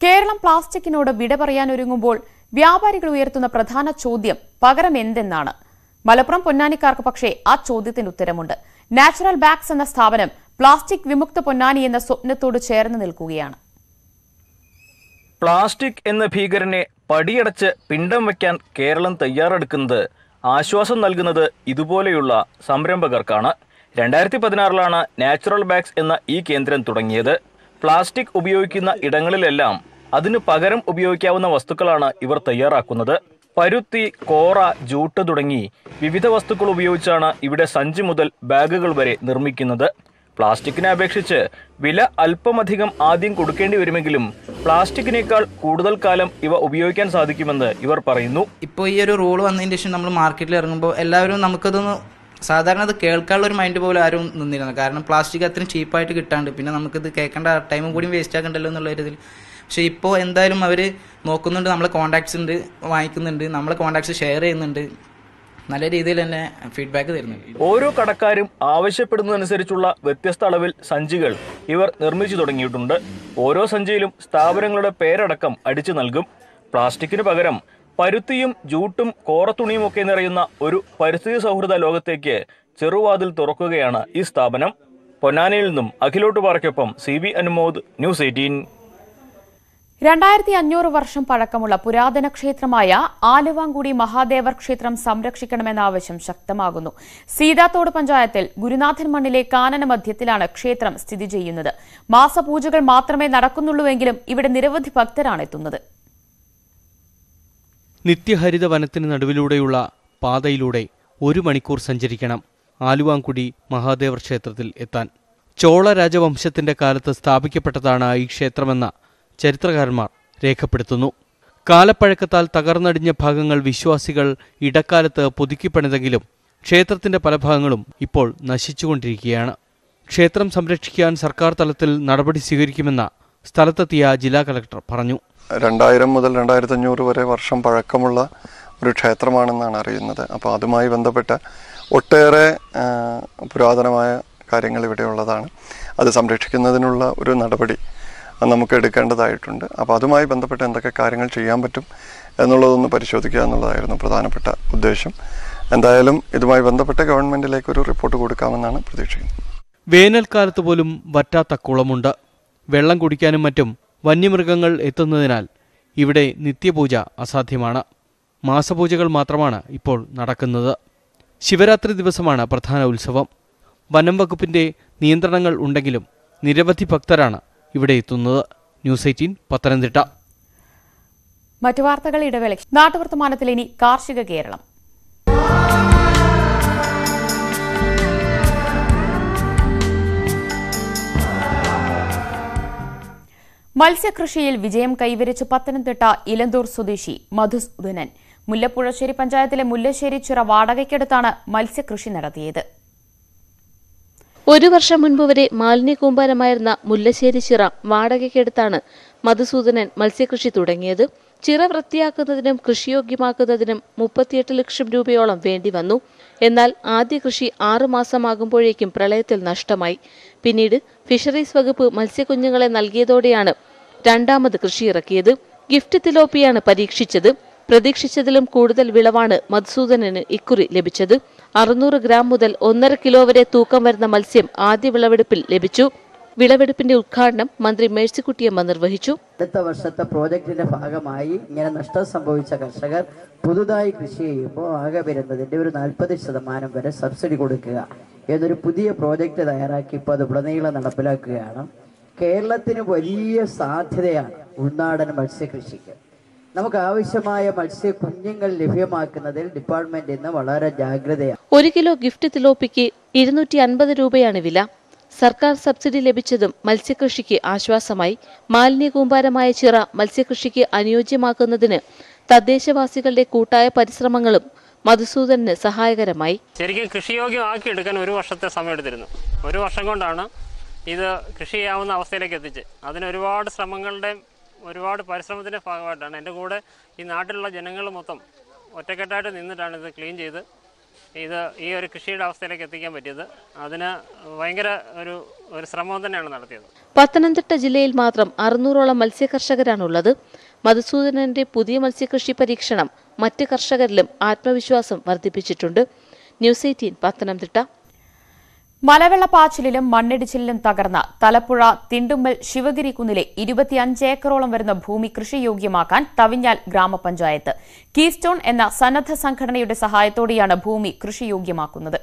കേരളം പ്ലാസ്റ്റിക്കിനോട് വിട പറയാൻ ഒരുങ്ങുമ്പോൾ വ്യാപാരികൾ ഉയർത്തുന്ന പ്രധാന ചോദ്യം പകരം എന്തെന്നാണ് മലപ്പുറം പൊന്നാനിക്കാർക്ക് പക്ഷേ ആ ചോദ്യത്തിന് ഉത്തരമുണ്ട് നാച്ചുറൽ ബാഗ്സ് എന്ന സ്ഥാപനം പ്ലാസ്റ്റിക് വിമുക്ത പൊന്നാനി എന്ന സ്വപ്നത്തോട് ചേർന്ന് നിൽക്കുകയാണ് പ്ലാസ്റ്റിക് എന്ന ഭീകരനെ പടിയടച്ച് പിണ്ടം വയ്ക്കാൻ കേരളം തയ്യാറെടുക്കുന്നത് ആശ്വാസം നൽകുന്നത് ഇതുപോലെയുള്ള സംരംഭകർക്കാണ് രണ്ടായിരത്തി പതിനാറിലാണ് നാച്ചുറൽ ബാഗ്സ് എന്ന ഈ കേന്ദ്രം തുടങ്ങിയത് പ്ലാസ്റ്റിക് ഉപയോഗിക്കുന്ന ഇടങ്ങളിലെല്ലാം അതിനു പകരം ഉപയോഗിക്കാവുന്ന വസ്തുക്കളാണ് ഇവർ തയ്യാറാക്കുന്നത് പരുത്തി കോറ ജൂട്ട് തുടങ്ങി വിവിധ വസ്തുക്കൾ ഉപയോഗിച്ചാണ് ഇവിടെ സഞ്ചി മുതൽ ബാഗുകൾ വരെ നിർമ്മിക്കുന്നത് പ്ലാസ്റ്റിക്കിനെ അപേക്ഷിച്ച് വില അല്പമധികം ആദ്യം കൊടുക്കേണ്ടി വരുമെങ്കിലും പ്ലാസ്റ്റിക്കിനേക്കാൾ കൂടുതൽ കാലം ഇവ ഉപയോഗിക്കാൻ സാധിക്കുമെന്ന് ഇവർ പറയുന്നു ഇപ്പോൾ ഈ ഒരു റൂൾ വന്നതിന് ശേഷം നമ്മൾ മാർക്കറ്റിൽ ഇറങ്ങുമ്പോൾ എല്ലാവരും നമുക്കതൊന്ന് സാധാരണ അത് കേൾക്കാനുള്ള ഒരു മൈൻഡ് പോലും ആരും നിന്നിരുന്നു കാരണം പ്ലാസ്റ്റിക് അത്രയും ചീപ്പായിട്ട് കിട്ടാണ്ട് പിന്നെ നമുക്കിത് കേൾക്കേണ്ട ടൈമും കൂടി വേസ്റ്റ് ആക്കണ്ടല്ലോ എന്നുള്ള ഒരു ഇതിൽ പക്ഷേ ഇപ്പോൾ എന്തായാലും അവർ നോക്കുന്നുണ്ട് നമ്മളെ കോൺടാക്ട്സ് ഉണ്ട് വാങ്ങിക്കുന്നുണ്ട് നമ്മളെ കോൺടാക്ട്സ് ഷെയർ ചെയ്യുന്നുണ്ട് നല്ല രീതിയിൽ തന്നെ ഫീഡ്ബാക്ക് തരുന്നുണ്ട് ഓരോ കടക്കാരും ആവശ്യപ്പെടുന്നതനുസരിച്ചുള്ള വ്യത്യസ്ത അളവിൽ സഞ്ചികൾ ഇവർ നിർമ്മിച്ചു തുടങ്ങിയിട്ടുണ്ട് ഓരോ സഞ്ചിയിലും സ്ഥാപനങ്ങളുടെ പേരടക്കം അടിച്ചു നൽകും പ്ലാസ്റ്റിക്കിന് പകരം പരുത്തിയും ജൂട്ടും കോറത്തുണിയും ഒക്കെ നിറയുന്ന ഒരു പരിസ്ഥിതി സൗഹൃദ ലോകത്തേക്ക് ചെറുവാതിൽ തുറക്കുകയാണ് ഈ സ്ഥാപനം പൊന്നാനിയിൽ നിന്നും അഖിലോട്ട് പാറയ്ക്കൊപ്പം C V Anumod news eighteen രണ്ടായിരത്തി അഞ്ഞൂറ് വർഷം പഴക്കമുള്ള പുരാതന ക്ഷേത്രമായ ആലുവാങ്കുടി മഹാദേവർ ക്ഷേത്രം സംരക്ഷിക്കണമെന്ന ആവശ്യം ശക്തമാകുന്നു സീതാത്തോട് പഞ്ചായത്തിൽ ഗുരുനാഥൻ മണ്ണിലെ കാനന മധ്യത്തിലാണ് ക്ഷേത്രം സ്ഥിതി ചെയ്യുന്നത് മാസപൂജകൾ മാത്രമേ നടക്കുന്നുള്ളൂവെങ്കിലും ഇവിടെ നിരവധി ഭക്തരാണ് എത്തുന്നത് നിത്യഹരിത വനത്തിന് നടുവിലൂടെയുള്ള പാതയിലൂടെ ഒരു മണിക്കൂർ സഞ്ചരിക്കണം ആലുവാങ്കുടി മഹാദേവർ ക്ഷേത്രത്തിൽ എത്താൻ ചോള രാജവംശത്തിന്റെ കാലത്ത് സ്ഥാപിക്കപ്പെട്ടതാണ് ഈ ക്ഷേത്രമെന്ന ചരിത്രകാരന്മാർ രേഖപ്പെടുത്തുന്നു കാലപ്പഴക്കത്താൽ തകർന്നടിഞ്ഞ ഭാഗങ്ങൾ വിശ്വാസികൾ ഇടക്കാലത്ത് പുതുക്കിപ്പണിതെങ്കിലും ക്ഷേത്രത്തിന്റെ പല ഭാഗങ്ങളും ഇപ്പോൾ നശിച്ചുകൊണ്ടിരിക്കുകയാണ് ക്ഷേത്രം സംരക്ഷിക്കാൻ സർക്കാർ തലത്തിൽ നടപടി സ്വീകരിക്കുമെന്ന സ്ഥലത്തെത്തിയ ജില്ലാ കലക്ടർ പറഞ്ഞു രണ്ടായിരം മുതൽ രണ്ടായിരത്തി അഞ്ഞൂറ് വരെ വർഷം പഴക്കമുള്ള ഒരു ക്ഷേത്രമാണെന്നാണ് അറിയുന്നത് അപ്പോൾ അതുമായി ബന്ധപ്പെട്ട ഒട്ടേറെ ആ, പുരാതനമായ കാര്യങ്ങൾ ഇവിടെ ഉള്ളതാണ് അത് സംരക്ഷിക്കുന്നതിനുള്ള ഒരു നടപടി നമുക്ക് എടുക്കേണ്ടതായിട്ടുണ്ട് അപ്പോൾ അതുമായി ബന്ധപ്പെട്ട് എന്തൊക്കെ കാര്യങ്ങൾ ചെയ്യാൻ പറ്റും എന്നുള്ളതൊന്ന് പരിശോധിക്കുക എന്നുള്ളതായിരുന്നു പ്രധാനപ്പെട്ട ഉദ്ദേശം എന്തായാലും ഇതുമായി ബന്ധപ്പെട്ട് ഗവൺമെൻറ്റിലേക്ക് ഒരു റിപ്പോർട്ട് കൊടുക്കാമെന്നാണ് പ്രതീക്ഷിക്കുന്നത് വേനൽക്കാലത്ത് പോലും വറ്റാത്ത കുളമുണ്ട് വെള്ളം കുടിക്കാനും മറ്റും വന്യമൃഗങ്ങൾ എത്തുന്നതിനാൽ ഇവിടെ നിത്യപൂജ അസാധ്യമാണ് മാസപൂജകൾ മാത്രമാണ് ഇപ്പോൾ നടക്കുന്നത് ശിവരാത്രി ദിവസമാണ് പ്രധാന ഉത്സവം വനം വകുപ്പിന്റെ നിയന്ത്രണങ്ങൾ ഉണ്ടെങ്കിലും നിരവധി ഭക്തരാണ് ഇവിടെ എത്തുന്നത് ന്യൂസ് എയ്റ്റീൻ പത്തനംതിട്ട മറ്റു വാർത്തകൾ ഇടവേള നാട്ടുവർത്തമാനത്തിൽ ഇനി കാർഷിക കേരളം മത്സ്യകൃഷിയിൽ വിജയം കൈവരിച്ച പത്തനംതിട്ട ഇലന്തൂർ സ്വദേശി മധുസൂദനൻ മുല്ലപ്പുഴശ്ശേരി പഞ്ചായത്തിലെ മുല്ലശ്ശേരി ചിറ വാടകയ്ക്കെടുത്താണ് മത്സ്യകൃഷി നടത്തിയത് ഒരു വർഷം മുൻപ് വരെ മാലിന്യ കൂമ്പാരമായിരുന്ന മുല്ലശ്ശേരി ചിറ വാടകയ്ക്കെടുത്താണ് മധുസൂദനൻ മത്സ്യകൃഷി തുടങ്ങിയത് ചിറ വൃത്തിയാക്കുന്നതിനും കൃഷിയോഗ്യമാക്കുന്നതിനും മുപ്പത്തിയെട്ട് ലക്ഷം രൂപയോളം വേണ്ടി വന്നു എന്നാൽ ആദ്യ കൃഷി ആറു മാസമാകുമ്പോഴേക്കും പ്രളയത്തിൽ നഷ്ടമായി പിന്നീട് ഫിഷറീസ് വകുപ്പ് മത്സ്യക്കുഞ്ഞുങ്ങളെ നൽകിയതോടെയാണ് രണ്ടാമത് കൃഷി ഇറക്കിയത് ഗിഫ്റ്റ് തിലോപ്പിയാണ് പരീക്ഷിച്ചത് പ്രതീക്ഷിച്ചതിലും കൂടുതൽ വിളവാണ് മധുസൂദനന് ഇക്കുറി ലഭിച്ചത് അറുന്നൂറ് ഗ്രാം മുതൽ ഒന്നര കിലോ വരെ തൂക്കം വരുന്ന മത്സ്യം ആദ്യ വിളവെടുപ്പിൽ ലഭിച്ചു വിളവെടുപ്പിന്റെ ഉദ്ഘാടനം മന്ത്രി മേഴ്സിക്കുട്ടിയമ്മ നിർവഹിച്ചു അടുത്ത വർഷത്തെ പ്രോജക്റ്റിന്റെ ഭാഗമായി ഇങ്ങനെ നഷ്ടം സംഭവിച്ച കർഷകർ പുതുതായി കൃഷി ചെയ്യുമ്പോൾ ആകെ വരുന്നതിന്റെ ഒരു നാൽപ്പത് ശതമാനം വരെ സബ്സിഡി കൊടുക്കുക എന്നൊരു പുതിയ പ്രോജക്റ്റ് തയ്യാറാക്കി ഇപ്പോൾ അത് ഉടനീളം നടപ്പിലാക്കുകയാണ് കേരളത്തിന് വലിയ സാധ്യതയാണ് ഉൾനാടൻ മത്സ്യകൃഷിക്ക് നമുക്ക് ആവശ്യമായ മത്സ്യ കുഞ്ഞുങ്ങൾ ലഭ്യമാക്കുന്നതിൽ ഡിപ്പാർട്ട്മെന്റ് ഇന്ന് വളരെ ജാഗ്രതയാണ് ഒരു കിലോ ഗിഫ്റ്റ് തിലോപ്പിക്ക് ഇരുന്നൂറ്റി അൻപത് രൂപയാണ് വില സർക്കാർ സബ്സിഡി ലഭിച്ചതും മത്സ്യകൃഷിക്ക് ആശ്വാസമായി മാലിന്യ കൂമ്പാരമായ ചിറ മത്സ്യകൃഷിക്ക് അനുയോജ്യമാക്കുന്നതിന് തദ്ദേശവാസികളുടെ കൂട്ടായ പരിശ്രമങ്ങളും മധുസൂദനന് സഹായകരമായി ശരിക്കും കൃഷിയോഗ്യമാക്കി എടുക്കാൻ ഒരു വർഷത്തെ സമയം എടുത്തിരുന്നു ഒരു വർഷം കൊണ്ടാണ് ഇത് കൃഷി ചെയ്യാവുന്ന അവസ്ഥയിലേക്ക് എത്തിച്ച് അതിന് ഒരുപാട് ശ്രമങ്ങളുടെ ഒരുപാട് പരിശ്രമത്തിൻ്റെ ഭാഗമായിട്ടാണ് എൻ്റെ കൂടെ ഈ നാട്ടിലുള്ള ജനങ്ങൾ മൊത്തം ഒറ്റക്കെട്ടായിട്ട് നിന്നിട്ടാണ് ഇത് ക്ലീൻ ചെയ്ത് ഇത് ഈ ഒരു കൃഷിയുടെ അവസ്ഥയിലേക്ക് എത്തിക്കാൻ പറ്റിയത് അതിന് ഭയങ്കര ഒരു ഒരു ശ്രമം തന്നെയാണ് നടത്തിയത് പത്തനംതിട്ട ജില്ലയിൽ മാത്രം അറുന്നൂറോളം മത്സ്യകർഷകരാണുള്ളത് മധുസൂദനന്റെ പുതിയ മത്സ്യകൃഷി പരീക്ഷണം മറ്റ് കർഷകരിലും ആത്മവിശ്വാസം വർദ്ധിപ്പിച്ചിട്ടുണ്ട് ന്യൂസ് എയ്റ്റീൻ പത്തനംതിട്ട മലവെള്ളപ്പാച്ചിലിലും മണ്ണിടിച്ചിലിലും തകർന്ന തലപ്പുഴ തിണ്ടുമ്മൽ ശിവഗിരി കുന്നിലെ ഇരുപത്തിയഞ്ച് ഏക്കറോളം വരുന്ന ഭൂമി കൃഷിയോഗ്യമാക്കാൻ തവിഞ്ഞാൽ ഗ്രാമപഞ്ചായത്ത് കീസ്റ്റോൺ എന്ന സന്നദ്ധ സംഘടനയുടെ സഹായത്തോടെയാണ് ഭൂമി കൃഷിയോഗ്യമാക്കുന്നത്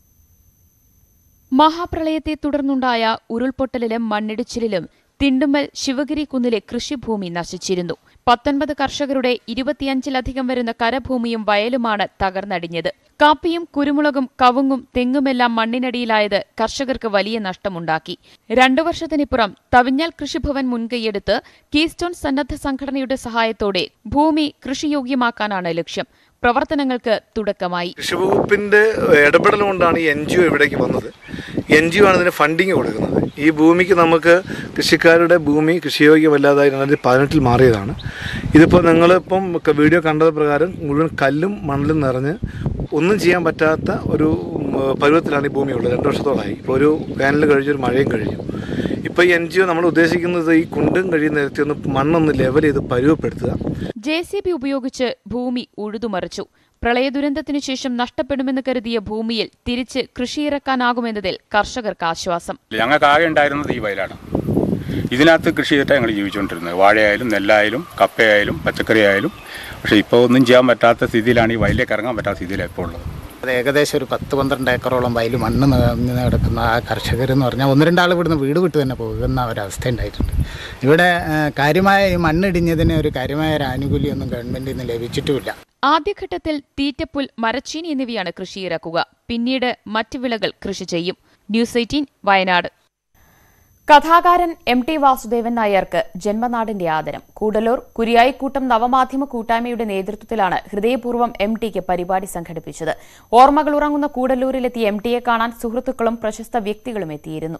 മഹാപ്രളയത്തെ തുടർന്നുണ്ടായ ഉരുൾപൊട്ടലിലും മണ്ണിടിച്ചിലിലും തിണ്ടുമ്മൽ ശിവഗിരി കുന്നിലെ കൃഷിഭൂമി നശിച്ചിരുന്നു പത്തൊൻപത് കർഷകരുടെ ഇരുപത്തിയഞ്ചിലധികം വരുന്ന കരഭൂമിയും വയലുമാണ് തകർന്നടിഞ്ഞത് കാപ്പിയും കുരുമുളകും കവുങ്ങും തെങ്ങുമെല്ലാം മണ്ണിനടിയിലായത് കർഷകർക്ക് വലിയ നഷ്ടമുണ്ടാക്കി രണ്ടു വർഷത്തിനിപ്പുറം തവിഞ്ഞാൽ കൃഷിഭവൻ മുൻകൈയെടുത്ത് കീസ്റ്റോൺ സന്നദ്ധ സംഘടനയുടെ സഹായത്തോടെ ഭൂമി കൃഷിയോഗ്യമാക്കാനാണ് ലക്ഷ്യം പ്രവർത്തനങ്ങൾക്ക് തുടക്കമായി കൃഷിവകുപ്പിന്റെ ഇടപെടൽ കൊണ്ടാണ് ഈ എൻ ജി ഒ ഇവിടേക്ക് വന്നത് എൻ ജി ഒ ആണ് ഇതിന് ഫണ്ടിങ് കൊടുക്കുന്നത് ഈ ഭൂമിക്ക് നമുക്ക് കൃഷിക്കാരുടെ ഭൂമി കൃഷിയോഗ്യമല്ലാതായി രണ്ടായിരത്തി പതിനെട്ടിൽ മാറിയതാണ് ഇതിപ്പോൾ നിങ്ങളിപ്പം വീഡിയോ കണ്ടത് പ്രകാരം മുഴുവൻ കല്ലും മണലും നിറഞ്ഞ് ഒന്നും ചെയ്യാൻ പറ്റാത്ത ഒരു ഉം, പരുവത്തിലാണ് ഈ ഭൂമി ഉള്ളത് രണ്ട് വർഷത്തോളമായി ഇപ്പോൾ ഒരു വേനൽ കഴിഞ്ഞു ഒരു മഴയും കഴിഞ്ഞു ഇപ്പോൾ ഈ എൻ ജി ഒ നമ്മൾ ഉദ്ദേശിക്കുന്നത് ഈ കുണ്ടും കഴിയുന്ന നിരത്തി ഒന്ന് മണ്ണൊന്ന് ലെവൽ ചെയ്ത് പരുവപ്പെടുത്തുക ജെ സി ബി ഉപയോഗിച്ച് ഭൂമി ഉഴുതുമറിച്ചു പ്രളയ ദുരന്തത്തിനു ശേഷം നഷ്ടപ്പെടുമെന്ന് കരുതിയ ഭൂമിയിൽ തിരിച്ച് കൃഷിയിറക്കാനാകുമെന്നതിൽ കർഷകർക്ക് ആശ്വാസം ഞങ്ങൾക്ക് ആകെ ഉണ്ടായിരുന്നത് ഈ വയലാണ് ഇതിനകത്ത് കൃഷി ചെയ്തിട്ടാണ് ഞങ്ങൾ ജീവിച്ചുകൊണ്ടിരുന്നത് വാഴയായാലും നെല്ലായാലും കപ്പയായാലും പച്ചക്കറി ആയാലും പക്ഷേ ഇപ്പോൾ ഒന്നും ചെയ്യാൻ പറ്റാത്ത സ്ഥിതിയിലാണ് ഈ വയലിലേക്ക് ഇറങ്ങാൻ പറ്റാത്ത സ്ഥിതിയിലാണ് ഇപ്പോൾ ഉള്ളത് അത് ഏകദേശം ഒരു പത്ത് പന്ത്രണ്ട് ഏക്കറോളം വയൽ മണ്ണ് നിറഞ്ഞ് കിടക്കുന്ന ആ കർഷകരെന്ന് പറഞ്ഞാൽ ഒന്ന് രണ്ടാൾ ഇവിടുന്ന് വീട് വിട്ട് തന്നെ പോകുന്ന ഒരവസ്ഥ ഉണ്ടായിട്ടുണ്ട് ഇവിടെ ആ, കാര്യമായ ഈ മണ്ണിടിഞ്ഞതിന് ഒരു കാര്യമായ ഒരു ആനുകൂല്യമൊന്നും ഗവൺമെൻറ്റിൽ നിന്ന് ലഭിച്ചിട്ടുമില്ല ആദ്യഘട്ടത്തിൽ തീറ്റപ്പുൽ മരച്ചീനി എന്നിവയാണ് കൃഷിയിറക്കുക പിന്നീട് മറ്റ് വിളകൾ കൃഷി ചെയ്യും ന്യൂസ് എയ്റ്റീൻ വയനാട് കഥാകാരൻ എം ടി വാസുദേവൻ നായർക്ക് ജന്മനാടിന്റെ ആദരം കൂടലൂർ കുരിയായിക്കൂട്ടം നവമാധ്യമ കൂട്ടായ്മയുടെ നേതൃത്വത്തിലാണ് ഹൃദയപൂർവ്വം എം ടിക്ക് പരിപാടി സംഘടിപ്പിച്ചത് ഓർമ്മകൾ ഉറങ്ങുന്ന കൂടലൂരിലെത്തിയ എം ടിയെ കാണാൻ സുഹൃത്തുക്കളും പ്രശസ്ത വ്യക്തികളും എത്തിയിരുന്നു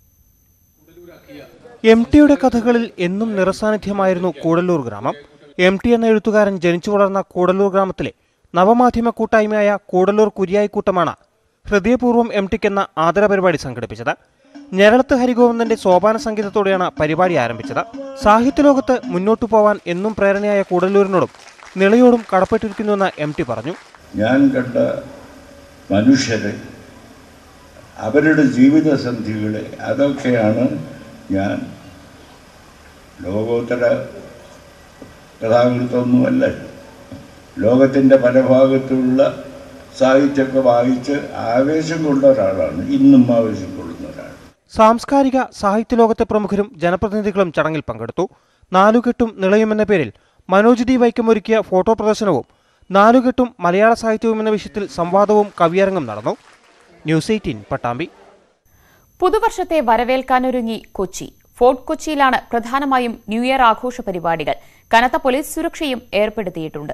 എം ടിയുടെ കഥകളിൽ എന്നും നിറസാന്നിധ്യമായിരുന്നു കൂടല്ലൂർ ഗ്രാമം എം ടി എന്ന എഴുത്തുകാരൻ ജനിച്ചു വളർന്ന കൂടല്ലൂർ ഗ്രാമത്തിലെ നവമാധ്യമ കൂട്ടായ്മയായ കൂടല്ലൂർ കുരിയായിക്കൂട്ടമാണ് ഹൃദയപൂർവ്വം എം ടിക്ക് എന്ന ആദര പരിപാടി സംഘടിപ്പിച്ചത് ഞരളത്ത് ഹരിഗോവിന്ദന്റെ സോപാന സംഗീതത്തോടെയാണ് പരിപാടി ആരംഭിച്ചത് സാഹിത്യലോകത്ത് മുന്നോട്ടു പോവാൻ എന്നും പ്രേരണയായ കൂടല്ലൂരിനോടും നിളയോടും കടപ്പെട്ടിരിക്കുന്നുവെന്ന് എം ടി പറഞ്ഞു ഞാൻ കണ്ട മനുഷ്യരെ അവരുടെ ജീവിതസന്ധികളെ അതൊക്കെയാണ് ഞാൻ ലോകോത്തര കഥാകൃത്വമൊന്നുമല്ല ലോകത്തിൻ്റെ പല ഭാഗത്തുള്ള സാഹിത്യമൊക്കെ വായിച്ച് ആവേശം കൊണ്ട ഒരാളാണ് ഇന്നും ആവേശം കൊള്ളുന്ന ഒരാൾ സാംസ്കാരിക സാഹിത്യലോകത്തെ പ്രമുഖരും ജനപ്രതിനിധികളും ചടങ്ങിൽ പങ്കെടുത്തു നാലുകെട്ടും നിളയും എന്ന പേരിൽ മനോജ് ഡി വൈക്കം ഒരുക്കിയ ഫോട്ടോ പ്രദർശനവും നാലുകെട്ടും മലയാള സാഹിത്യവും എന്ന വിഷയത്തിൽ സംവാദവും കവിയരങ്ങും നടന്നു ന്യൂസ് എയ്റ്റീൻ പട്ടാമ്പി പുതുവർഷത്തെ വരവേൽക്കാനൊരുങ്ങി കൊച്ചി ഫോർട്ട് കൊച്ചിയിലാണ് പ്രധാനമായും ന്യൂ ഇയർ ആഘോഷ പരിപാടികൾ കനത്ത പോലീസ് സുരക്ഷയും ഏർപ്പെടുത്തിയിട്ടുണ്ട്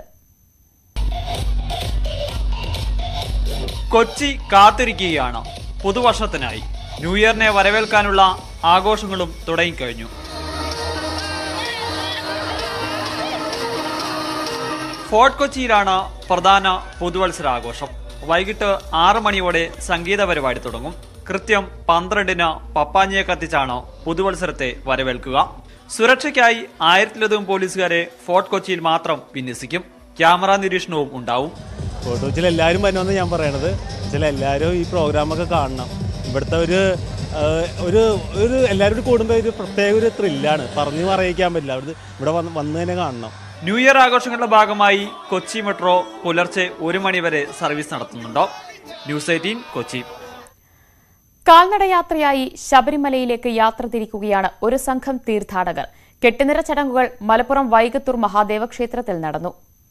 കൊച്ചി കാത്തിരിക്കുകയാണ് പുതുവർഷത്തിനായി ന്യൂ ഇയറിനെ വരവേൽക്കാനുള്ള ആഘോഷങ്ങളും തുടങ്ങിക്കഴിഞ്ഞു ഫോർട്ട് കൊച്ചിയിലാണ് പ്രധാന പുതുവത്സരാഘോഷം വൈകിട്ട് ആറ് മണിയോടെ സംഗീത പരിപാടി തുടങ്ങും കൃത്യം പന്ത്രണ്ടിന് പപ്പാഞ്ഞിയെ കത്തിച്ചാണ് പുതുവത്സരത്തെ വരവേൽക്കുക സുരക്ഷയ്ക്കായി ആയിരത്തിലധികം പോലീസുകാരെ ഫോർട്ട് കൊച്ചിയിൽ മാത്രം വിന്യസിക്കും ക്യാമറ നിരീക്ഷണവും ഉണ്ടാവും ഫോട്ടോ വെച്ചാൽ എല്ലാവരും വരണമെന്ന് ഞാൻ പറയണത് വെച്ചാൽ എല്ലാവരും ഈ പ്രോഗ്രാമൊക്കെ കാണണം ഇവിടുത്തെ ഒരു ആ, ഒരു ഒരു എല്ലാവരും കൂടി കൂടുമ്പോൾ ഒരു പ്രത്യേക ഒരു ത്രില്ലാണ് പറഞ്ഞു പറയിക്കാൻ പറ്റില്ല അവിടുന്ന് ഇവിടെ വന്ന് വന്ന് തന്നെ കാണണം ന്യൂ ഇയർ ആഘോഷങ്ങളുടെ ഭാഗമായി കൊച്ചി മെട്രോ പുലർച്ചെ ഒരു മണിവരെ സർവീസ് നടത്തുന്നുണ്ട് ന്യൂസ് എയ്റ്റീൻ കൊച്ചി കാൽനടയാത്രയായി ശബരിമലയിലേക്ക് യാത്ര തിരിക്കുകയാണ് ഒരു സംഘം തീർത്ഥാടകർ കെട്ടുനിറ ചടങ്ങുകൾ മലപ്പുറം വൈകത്തൂർ മഹാദേവ ക്ഷേത്രത്തിൽ നടന്നു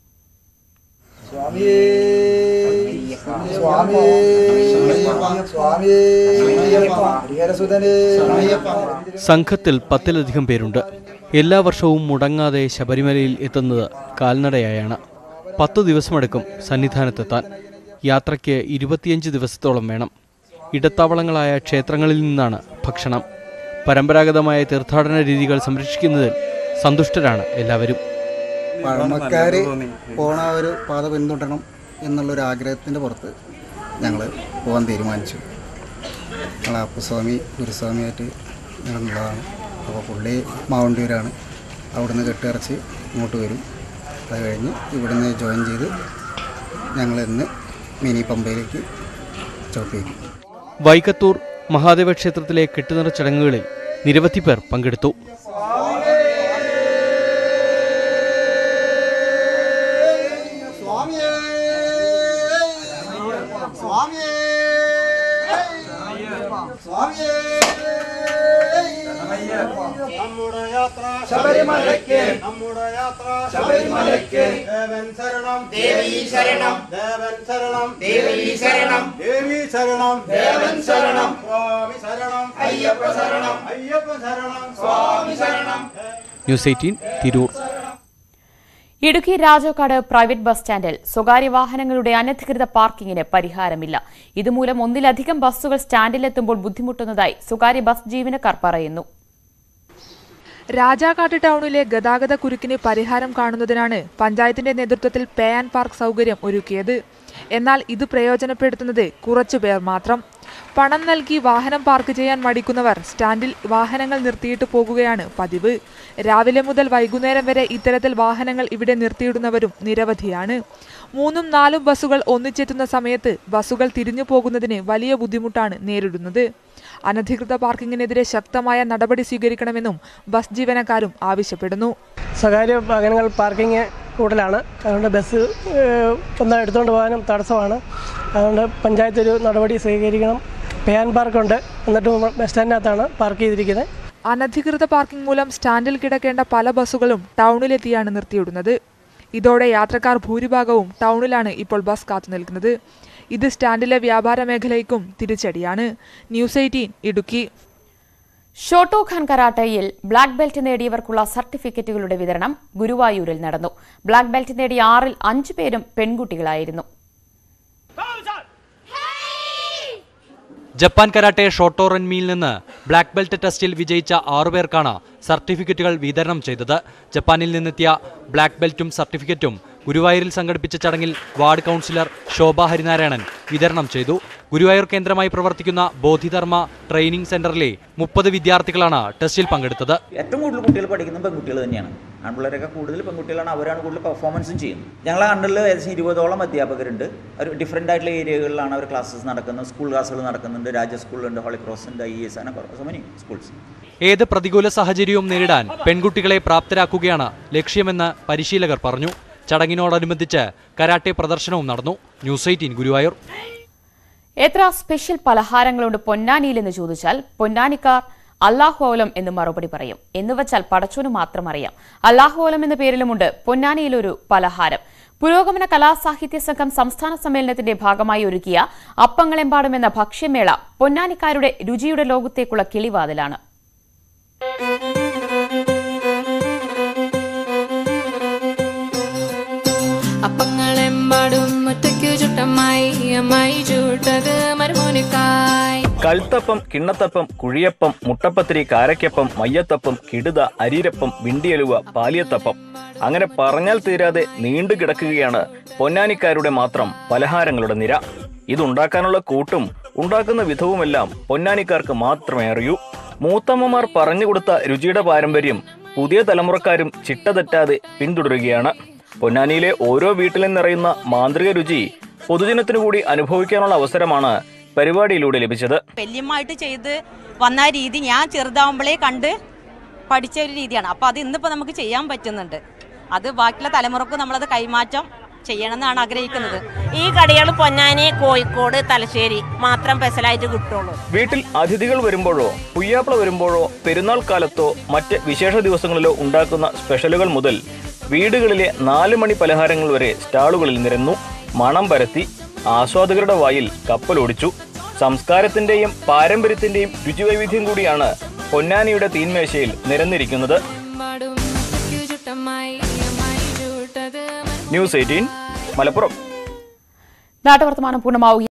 സംഘത്തിൽ പത്തിലധികം പേരുണ്ട് എല്ലാ വർഷവും മുടങ്ങാതെ ശബരിമലയിൽ എത്തുന്നത് കാൽനടയായാണ് പത്തു ദിവസമെടുക്കും സന്നിധാനത്തെത്താൻ യാത്രയ്ക്ക് ഇരുപത്തിയഞ്ച് ദിവസത്തോളം വേണം ഇടത്താവളങ്ങളായ ക്ഷേത്രങ്ങളിൽ നിന്നാണ് ഭക്ഷണം പരമ്പരാഗതമായ തീർത്ഥാടന രീതികൾ സംരക്ഷിക്കുന്നതിൽ സന്തുഷ്ടരാണ് എല്ലാവരും പഴമക്കാര് പോണ ഒരു പാത പിന്തുടരണം എന്നുള്ളൊരു ആഗ്രഹത്തിൻ്റെ പുറത്ത് ഞങ്ങൾ പോകാൻ തീരുമാനിച്ചു ഞങ്ങൾ അപ്പസ്വാമി ഗുരുസ്വാമിയായിട്ട് ഞങ്ങളുള്ളതാണ് അപ്പോൾ പുള്ളി മാവണ്ടിയൂരാണ് അവിടുന്ന് കെട്ടിറച്ച് ഇങ്ങോട്ട് വരും അത് കഴിഞ്ഞ് ഇവിടുന്ന് ജോയിൻ ചെയ്ത് ഞങ്ങൾ ഇന്ന് മിനി പമ്പയിലേക്ക് സ്റ്റോപ്പ് ചെയ്തു വൈക്കത്തൂർ മഹാദേവ ക്ഷേത്രത്തിലെ കെട്ടുനിറ ചടങ്ങുകളിൽ നിരവധി പേർ പങ്കെടുത്തു ശബരിമലയ്ക്ക് നമ്മുടെ യാത്ര ശബരിമലയ്ക്ക് ദേവൻ ശരണം ദേവി ശരണം ദേവൻ ശരണം ദേവി ശരണം ദേവി ശരണം ദേവൻ ശരണം സ്വാമി ശരണം അയ്യപ്പ ശരണം അയ്യപ്പ ശരണം സ്വാമി ശരണം news eighteen Tirur Idukki Rajakkad private bus സ്റ്റാൻഡിൽ സ്വകാര്യ വാഹനങ്ങളുടെ അനധികൃത പാർക്കിങ്ങിന് പരിഹാരമില്ല ഇതുമൂലം ഒന്നിലധികം ബസ്സുകൾ സ്റ്റാൻഡിലെത്തുമ്പോൾ ബുദ്ധിമുട്ടുന്നതായി സ്വകാര്യ ബസ് ജീവനക്കാർ പറയുന്നു രാജാക്കാട്ട് ടൗണിലെ ഗതാഗത കുരുക്കിന് പരിഹാരം കാണുന്നതിനാണ് പഞ്ചായത്തിന്റെ നേതൃത്വത്തിൽ പേ ആൻഡ് പാർക്ക് സൗകര്യം ഒരുക്കിയത് എന്നാൽ ഇത് പ്രയോജനപ്പെടുത്തുന്നത് കുറച്ചുപേർ മാത്രം പണം നൽകി വാഹനം പാർക്ക് ചെയ്യാൻ മടിക്കുന്നവർ സ്റ്റാൻഡിൽ വാഹനങ്ങൾ നിർത്തിയിട്ട് പോകുകയാണ് പതിവ് രാവിലെ മുതൽ വൈകുന്നേരം വരെ ഇത്തരത്തിൽ വാഹനങ്ങൾ ഇവിടെ നിർത്തിയിടുന്നവരും നിരവധിയാണ് മൂന്നും നാലും ബസ്സുകൾ ഒന്നിച്ചെത്തുന്ന സമയത്ത് ബസ്സുകൾ തിരിഞ്ഞു പോകുന്നതിന് വലിയ ബുദ്ധിമുട്ടാണ് നേരിടുന്നത് അനധികൃത പാർക്കിങ്ങിനെതിരെ ശക്തമായ നടപടി സ്വീകരിക്കണമെന്നും ബസ് ജീവനക്കാരും ആവശ്യപ്പെടുന്നു സ്വകാര്യ വാഹനങ്ങൾ പാർക്കിംഗ് കൂടുതലാണ് അതുകൊണ്ട് ബസ് ഏഹ്, ഒന്ന് എടുത്തുകൊണ്ട് പോകാനും തടസ്സമാണ് അതുകൊണ്ട് പഞ്ചായത്ത് ഒരു നടപടി സ്വീകരിക്കണം പേ ആൻഡ് പാർക്കുണ്ട് എന്നിട്ട് ബസ് സ്റ്റാൻഡിനകത്താണ് പാർക്ക് ചെയ്തിരിക്കുന്നത് അനധികൃത പാർക്കിംഗ് മൂലം സ്റ്റാൻഡിൽ കിടക്കേണ്ട പല ബസ്സുകളും ടൗണിലെത്തിയാണ് നിർത്തിയിടുന്നത് ഇതോടെ യാത്രക്കാർ ഭൂരിഭാഗവും ടൗണിലാണ് ഇപ്പോൾ ബസ് കാത്തു നിൽക്കുന്നത് ഇത് സ്റ്റാൻഡിലെ വ്യാപാര മേഖലയ്ക്കും തിരിച്ചടിയാണ് news eighteen Idukki Shotokan കരാട്ടയിൽ ബ്ലാക്ക് ബെൽറ്റ് നേടിയവർക്കുള്ള സർട്ടിഫിക്കറ്റുകളുടെ വിതരണം ഗുരുവായൂരിൽ നടന്നു ബ്ലാക്ക് ബെൽറ്റ് നേടിയ ആറിൽ അഞ്ചു പേരും പെൺകുട്ടികളായിരുന്നു ജപ്പാൻ കരാട്ടെ ഷോട്ടോ റൺമിയിൽ നിന്ന് ബ്ലാക്ക് ബെൽറ്റ് ടെസ്റ്റിൽ വിജയിച്ച ആറുപേർക്കാണ് സർട്ടിഫിക്കറ്റുകൾ വിതരണം ചെയ്തത് ജപ്പാനിൽ നിന്നെത്തിയ ബ്ലാക്ക് ബെൽറ്റും സർട്ടിഫിക്കറ്റും ഗുരുവായൂരിൽ സംഘടിപ്പിച്ച ചടങ്ങിൽ വാർഡ് കൗൺസിലർ ശോഭ ഹരിനാരായണൻ വിതരണം ചെയ്തു ഗുരുവായൂർ കേന്ദ്രമായി പ്രവർത്തിക്കുന്ന ബോധിധർമ്മ ട്രെയിനിംഗ് സെന്ററിലെ മുപ്പത് വിദ്യാർത്ഥികളാണ് ടെസ്റ്റിൽ പങ്കെടുത്തത് ഏറ്റവും കൂടുതൽ കുട്ടികൾ പഠിക്കുന്നത് പെൺകുട്ടികൾ തന്നെയാണ് ആൺപിള്ളേരൊക്കെ കൂടുതൽ പെൺകുട്ടികളാണ് അവരാണ് കൂടുതൽ പെർഫോമൻസും ചെയ്യുന്നത് ഞങ്ങളെ അണ്ടറിൽ ഏകദേശം ഇരുപതോളം അധ്യാപകരുണ്ട് ഒരു ഡിഫറെൻ്റ് ആയിട്ടുള്ള ഏരിയകളിലാണ് അവർ ക്ലാസ്സസ് നടക്കുന്നത് സ്കൂൾ ക്ലാസ്സുകൾ നടക്കുന്നുണ്ട് രാജ സ്കൂളുണ്ട് ഹോളി ക്രോസ് ഉണ്ട് ഐ എസ് അങ്ങനെ സോ മെനി സ്കൂൾസ് ഏത് പ്രതികൂല സാഹചര്യവും നേരിടാൻ പെൺകുട്ടികളെ പ്രാപ്തരാക്കുകയാണ് ലക്ഷ്യമെന്ന് പരിശീലകർ പറഞ്ഞു ചടങ്ങിനോടനുബന്ധിച്ച് കരാട്ടെ പ്രദർശനവും നടന്നു ന്യൂസ് എയ്റ്റീൻ ഗുരുവായൂർ എത്ര സ്പെഷ്യൽ പലഹാരങ്ങളുണ്ട് പൊന്നാനിയിലെന്ന് ചോദിച്ചാൽ പൊന്നാനിക്കാർ അല്ലാഹോലം എന്ന് മറുപടി പറയും എന്നുവച്ചാൽ പടച്ചോന് മാത്രം അറിയാം അല്ലാഹോലം എന്ന പേരിലുമുണ്ട് പൊന്നാനിയിലൊരു പലഹാരം പുരോഗമന കലാസാഹിത്യ സംഘം സംസ്ഥാന സമ്മേളനത്തിന്റെ ഭാഗമായി ഒരുക്കിയ അപ്പങ്ങളെമ്പാടും എന്ന ഭക്ഷ്യമേള പൊന്നാനിക്കാരുടെ രുചിയുടെ ലോകത്തേക്കുള്ള കിളിവാതിലാണ് അപ്പങ്ങളെമ്പാടും ഒറ്റയ്ക്കു ചുട്ടമായി അമ്മായി ചൂട്ടത് മരുമോനിക്കായി കൽത്തപ്പം കിണ്ണത്തപ്പം കുഴിയപ്പം മുട്ടപ്പത്തിരി കാരക്കപ്പം മയ്യത്തപ്പം കിടുത അരീരപ്പം വിണ്ടിയലുവ പാലിയത്തപ്പം അങ്ങനെ പറഞ്ഞാൽ തീരാതെ നീണ്ടു കിടക്കുകയാണ് പൊന്നാനിക്കാരുടെ മാത്രം പലഹാരങ്ങളുടെ നിര ഇതുണ്ടാക്കാനുള്ള കൂട്ടും ഉണ്ടാക്കുന്ന വിധവുമെല്ലാം പൊന്നാനിക്കാർക്ക് മാത്രമേ അറിയൂ മൂത്തമ്മമാർ പറഞ്ഞുകൊടുത്ത രുചിയുടെ പാരമ്പര്യം പുതിയ തലമുറക്കാരും ചിട്ടതെറ്റാതെ പിന്തുടരുകയാണ് പൊന്നാനിയിലെ ഓരോ വീട്ടിലും നിറയുന്ന മാന്ത്രിക രുചി പൊതുജനത്തിനു കൂടി അനുഭവിക്കാനുള്ള അവസരമാണ് പരിപാടിയിലൂടെ ലഭിച്ചത് വല്യമായിട്ട് ചെയ്ത് വന്ന രീതി ഞാൻ ചെറുതാവുമ്പോഴേ കണ്ട് പഠിച്ച ഒരു രീതിയാണ് അപ്പോൾ അത് ഇന്നിപ്പോൾ നമുക്ക് ചെയ്യാൻ പറ്റുന്നുണ്ട് അത് ബാക്കിയുള്ള തലമുറക്ക് നമ്മളത് കൈമാറ്റം ചെയ്യണമെന്നാണ് ആഗ്രഹിക്കുന്നത് ഈ കടികൾ പൊന്നാനി കോഴിക്കോട് തലശ്ശേരി മാത്രം സ്പെഷ്യലായിട്ട് കിട്ടുള്ളൂ വീട്ടിൽ അതിഥികൾ വരുമ്പോഴോ പുയ്യാപ്ല വരുമ്പോഴോ പെരുന്നാൾ കാലത്തോ മറ്റ് വിശേഷ ദിവസങ്ങളിലോ ഉണ്ടാക്കുന്ന സ്പെഷ്യലുകൾ മുതൽ വീടുകളിലെ നാല് മണി പലഹാരങ്ങൾ വരെ സ്റ്റാളുകളിൽ നിരന്നു മണം പരത്തി ആസ്വാദകരുടെ വായിൽ കപ്പലോടിച്ചു സംസ്കാരത്തിന്റെയും പാരമ്പര്യത്തിന്റെയും രുചിവൈവിധ്യം കൂടിയാണ് പൊന്നാനിയുടെ തീന്മേശയിൽ നിരന്നിരിക്കുന്നത് എമ്പാടും ഒറ്റയ്ക്കു ചുട്ടമായി അമ്മായി ചൂട്ടത് ന്യൂസ് എയ്റ്റീൻ മലപ്പുറം നാട്ടുവർത്തമാനം പൂർണ്ണമാവുകയാണ്